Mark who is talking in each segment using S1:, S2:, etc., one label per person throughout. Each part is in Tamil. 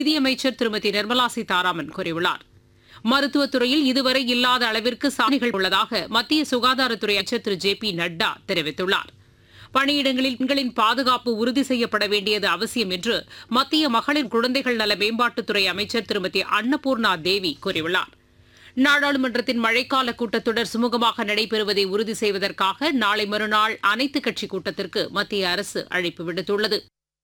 S1: நிதியமைச்சர் திருமதி நிர்மலா சீதாராமன் கூறியுள்ளார் மருத்துவத் துறையில் இதுவரை இல்லாத அளவிற்கு சாதனைகள் உள்ளதாக மத்திய சுகாதாரத்துறை அமைச்சர் திரு ஜே பி நட்டா தெரிவித்துள்ளார் பணியிடங்களில் பெண்களின் பாதுகாப்பு உறுதி செய்யப்பட வேண்டியது அவசியம் என்று மத்திய மகளிர் குழந்தைகள் நல மேம்பாட்டுத்துறை அமைச்சர் திருமதி அன்னபூர்ணா தேவி கூறியுள்ளார் நாடாளுமன்றத்தின் மழைக்கால கூட்டத்தொடர் சுமூகமாக நடைபெறுவதை உறுதி செய்வதற்காக நாளை மறுநாள் அனைத்துக் கட்சி கூட்டத்திற்கு மத்திய அரசு அழைப்பு விடுத்துள்ளது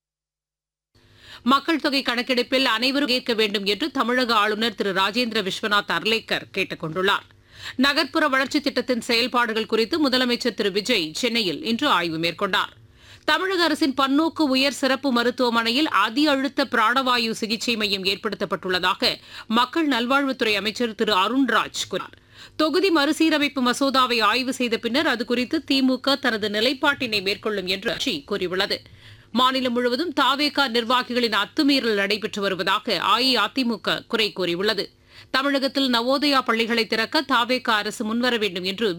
S1: மக்கள் தொகை கணக்கெடுப்பில் அனைவரும் ஏற்க வேண்டும் என்று தமிழக ஆளுநர் திரு ராஜேந்திர விஸ்வநாத் அர்லேக்கர் கேட்டுக் கொண்டுள்ளார் நகர்ப்புற வளர்ச்சித் திட்டத்தின் செயல்பாடுகள் குறித்து முதலமைச்சர் திரு விஜய் சென்னையில் இன்று ஆய்வு மேற்கொண்டார் தமிழக அரசின் பன்னோக்கு உயர் சிறப்பு மருத்துவமனையில் அதி அழுத்த பிராணவாயு சிகிச்சை மையம் ஏற்படுத்தப்பட்டுள்ளதாக மக்கள் நல்வாழ்வுத்துறை அமைச்சர் திரு அருண்ராஜ் கூறினார் தொகுதி மறுசீரமைப்பு மசோதாவை ஆய்வு செய்த பின்னர் அது குறித்து திமுக தனது நிலைப்பாட்டினை மேற்கொள்ளும் என்று கட்சி கூறியுள்ளது மாநிலம் முழுவதும் தாவேகா நிர்வாகிகளின் அத்துமீறல் நடைபெற்று வருவதாக அஇஅதிமுக குறை கூறியுள்ளது தமிழகத்தில் நவோதயா பள்ளிகளை திறக்க தாவேகா அரசு முன்வர வேண்டும் என்று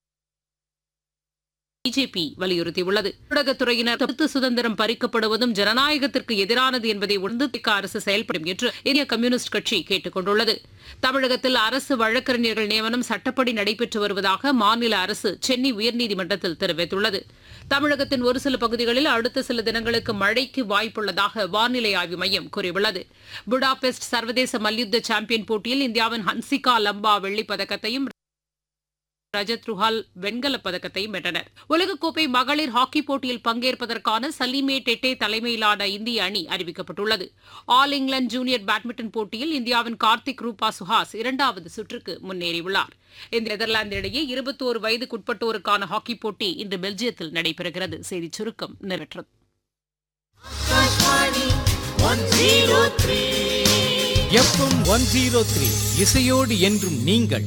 S1: பிஜேபி வலியுறுத்தியுள்ளது ஊடகத்துறையினர் கருத்து சுதந்திரம் பறிக்கப்படுவதும் ஜனநாயகத்திற்கு எதிரானது என்பதை உணர்ந்து திக அரசு செயல்படும் என்று இந்திய கம்யூனிஸ்ட் கட்சி கேட்டுக் கொண்டுள்ளது தமிழகத்தில் அரசு வழக்கறிஞர்கள் நியமனம் சட்டப்படி நடைபெற்று வருவதாக மாநில அரசு சென்னை உயர்நீதிமன்றத்தில் தெரிவித்துள்ளது தமிழகத்தின் ஒரு சில பகுதிகளில் அடுத்த சில தினங்களுக்கு மழைக்கு வாய்ப்புள்ளதாக வானிலை ஆய்வு மையம் கூறியுள்ளது புடாபெஸ்ட் சர்வதேச மல்யுத்த சாம்பியன் போட்டியில் இந்தியாவின் ஹன்சிகா லம்பா வெள்ளிப் பதக்கத்தையும் ரஜத் ருஹால் வெண்கலப் பதக்கத்தையும் வென்றனர் உலகக்கோப்பை மகளிர் ஹாக்கி போட்டியில் பங்கேற்பதற்கான சலீமே டெட்டே தலைமையிலான இந்திய அணி அறிவிக்கப்பட்டுள்ளது ஆல் இங்கிலாந்து ஜூனியர் பேட்மிண்டன் போட்டியில் இந்தியாவின் கார்த்திக் ரூபா சுஹாஸ் இரண்டாவது சுற்றுக்கு முன்னேறியுள்ளார் இந்த நெதர்லாந்து இடையே இருபத்தோரு வயதுக்குட்பட்டோருக்கான ஹாக்கி போட்டி இன்று பெல்ஜியத்தில் நடைபெறுகிறது செய்திச் சுருக்கம் நிறைவேற்றது
S2: எஃப்எம் ஒன் ஜீரோ த்ரீ இசையோடு என்றும் நீங்கள்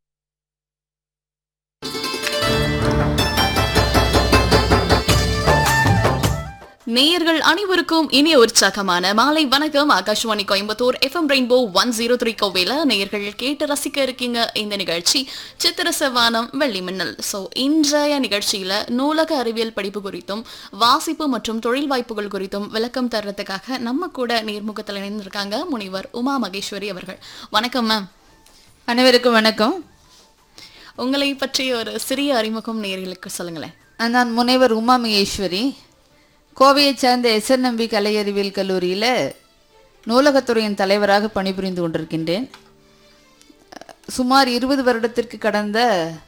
S3: நேயர்கள் அனைவருக்கும் இனிய உற்சாகமான மாலை வணக்கம் Akashvani Coimbatore FM rainbow one zero three கோவையில் நேயர்கள் கேட்டு ரசிக்க இருக்கீங்க இந்த நிகழ்ச்சி சித்திர செவ்வானம் வெள்ளி மின்னல் ஸோ இன்றைய நிகழ்ச்சியில் நூலக அறிவியல் படிப்பு குறித்தும் வாசிப்பு மற்றும் தொழில் வாய்ப்புகள் குறித்தும் விளக்கம் தர்றதுக்காக நம்ம கூட நேர்முகத்தில் இணைந்திருக்காங்க முனிவர் உமா மகேஸ்வரி அவர்கள் வணக்கம் மேம்
S4: அனைவருக்கும் வணக்கம்
S3: உங்களை பற்றி ஒரு சிறிய அறிமுகம் நேயர்களுக்கு சொல்லுங்களேன்
S4: நான் முனைவர் உமா மகேஸ்வரி கோவையைச் சேர்ந்த எஸ்என்எம்பி கலை அறிவியல் கல்லூரியில் நூலகத்துறையின் தலைவராக பணிபுரிந்து கொண்டிருக்கின்றேன் சுமார் இருபது வருடத்திற்கு கடந்த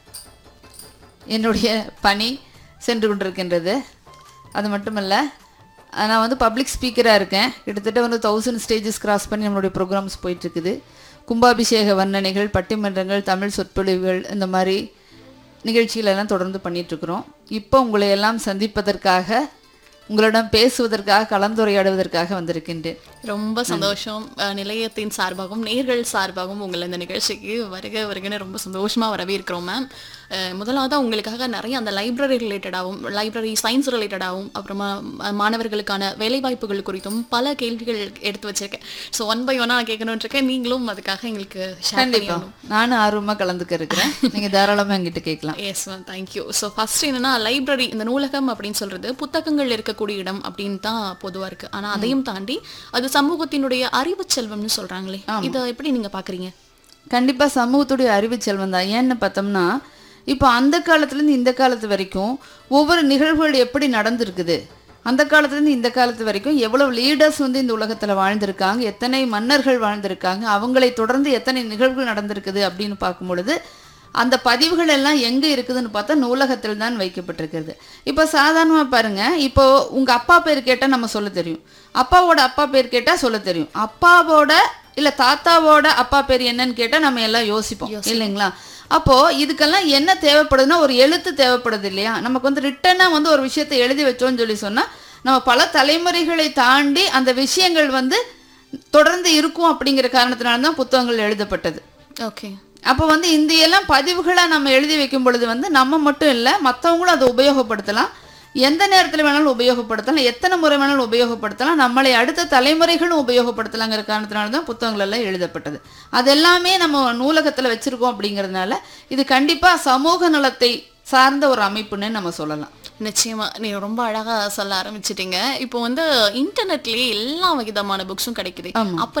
S4: என்னுடைய பணி சென்று கொண்டிருக்கின்றது அது மட்டுமல்ல நான் வந்து பப்ளிக் ஸ்பீக்கராக இருக்கேன் கிட்டத்தட்ட வந்து தௌசண்ட் ஸ்டேஜஸ் கிராஸ் பண்ணி நம்மளுடைய ப்ரோக்ராம்ஸ் போயிட்டுருக்குது கும்பாபிஷேக வர்ணனைகள் பட்டிமன்றங்கள் தமிழ் சொற்பொழிவுகள் இந்த மாதிரி நிகழ்ச்சிகளெல்லாம் தொடர்ந்து பண்ணிகிட்ருக்குறோம் இப்போ உங்களை எல்லாம் சந்திப்பதற்காக உங்களிடம் பேசுவதற்காக கலந்துரையாடுவதற்காக வந்திருக்கின்றேன்
S3: ரொம்ப சந்தோஷம் அஹ், நிலையத்தின் சார்பாகவும் நேர்கள் சார்பாகவும் உங்களை இந்த நிகழ்ச்சிக்கு வருக வருகன்னு ரொம்ப சந்தோஷமா வரவேற்கிறோம் மேம் அஹ், முதலாவதா உங்களுக்காக நிறைய அந்த லைப்ரரி ரிலேட்டடாகவும் லைப்ரரி சயின்ஸ் ரிலேட்டடாகவும் அப்புறமா அஹ், மாணவர்களுக்கான வேலைவாய்ப்புகள் குறித்தும் பல கேள்விகள் எடுத்து வச்சிருக்கேன் ஸோ ஒன் பை ஒன்னா கேட்கணும்னு இருக்கேன் நீங்களும் அதுக்காக எங்களுக்கு ஷேர்
S4: கண்டிப்பா நானும் ஆர்வமாக கலந்துக்க இருக்கிறேன் நீங்கள் தாராளமாக என்கிட்ட கேட்கலாம்
S3: yes ma'am thank you so first என்னன்னா லைப்ரரி இந்த நூலகம் அப்படின்னு சொல்றது புத்தகங்கள் இருக்கக்கூடிய இடம் அப்படின்னு தான் பொதுவா இருக்கு ஆனா அதையும் தாண்டி அது சமூகத்தினுடைய அறிவு செல்வம்னு சொல்றாங்களே இதை எப்படி நீங்க பாக்குறீங்க
S4: கண்டிப்பாக சமூகத்துடைய அறிவு செல்வம் தான் ஏன்னு பார்த்தோம்னா இப்போ அந்த காலத்துலேருந்து இந்த காலத்து வரைக்கும் ஒவ்வொரு நிகழ்வுகள் எப்படி நடந்திருக்குது அந்த காலத்துலேருந்து இந்த காலத்து வரைக்கும் எவ்வளவு லீடர்ஸ் வந்து இந்த உலகத்தில் வாழ்ந்திருக்காங்க எத்தனை மன்னர்கள் வாழ்ந்திருக்காங்க அவங்களை தொடர்ந்து எத்தனை நிகழ்வுகள் நடந்திருக்குது அப்படின்னு பார்க்கும் பொழுது அந்த பதிவுகள் எல்லாம் எங்கே இருக்குதுன்னு பார்த்தா நூலகத்தில் தான் வைக்கப்பட்டிருக்கிறது இப்போ சாதாரணமாக பாருங்க இப்போ உங்கள் அப்பா பேர் கேட்டால் நம்ம சொல்ல தெரியும் அப்பாவோட அப்பா பேர் கேட்டால் சொல்ல தெரியும் அப்பாவோட இல்லை தாத்தாவோட அப்பா பேர் என்னன்னு கேட்டால் நம்ம எல்லாம் யோசிப்போம் இல்லைங்களா அப்போ இதுக்கெல்லாம் என்ன தேவைப்படுதுன்னா ஒரு எழுத்து தேவைப்படுது இல்லையா நமக்கு வந்து ரிட்டனாக வந்து ஒரு விஷயத்தை எழுதி வச்சோம்னு சொல்லி சொன்னா நம்ம பல தலைமுறைகளை தாண்டி அந்த விஷயங்கள் வந்து தொடர்ந்து இருக்கும் அப்படிங்கிற காரணத்தினால தான் புத்தகங்கள் எழுதப்பட்டது
S3: ஓகே
S4: அப்போ வந்து இந்த எல்லாம் பதிவுகளாக நம்ம எழுதி வைக்கும் பொழுது வந்து நம்ம மட்டும் இல்லை மற்றவங்களும் அதை உபயோகப்படுத்தலாம் எந்த நேரத்தில் வேணாலும் உபயோகப்படுத்தலாம் எத்தனை முறை வேணாலும் உபயோகப்படுத்தலாம் நம்மளை அடுத்த தலைமுறைகளும் உபயோகப்படுத்தலாங்கிற காரணத்தினால தான் புத்தகங்கள் எல்லாம் எழுதப்பட்டது அது எல்லாமே நம்ம நூலகத்தில் வச்சுருக்கோம் அப்படிங்கிறதுனால இது கண்டிப்பாக சமூக நலத்தை சார்ந்த ஒரு அமைப்புன்னு நம்ம சொல்லலாம்
S3: நிச்சயமா நீங்க ரொம்ப அழகா சொல்ல ஆரம்பிச்சிட்டீங்க இப்போ வந்து இன்டர்நெட்லயே எல்லா விதமான புக்ஸும் கிடைக்குது
S4: ஆமா.
S3: அப்ப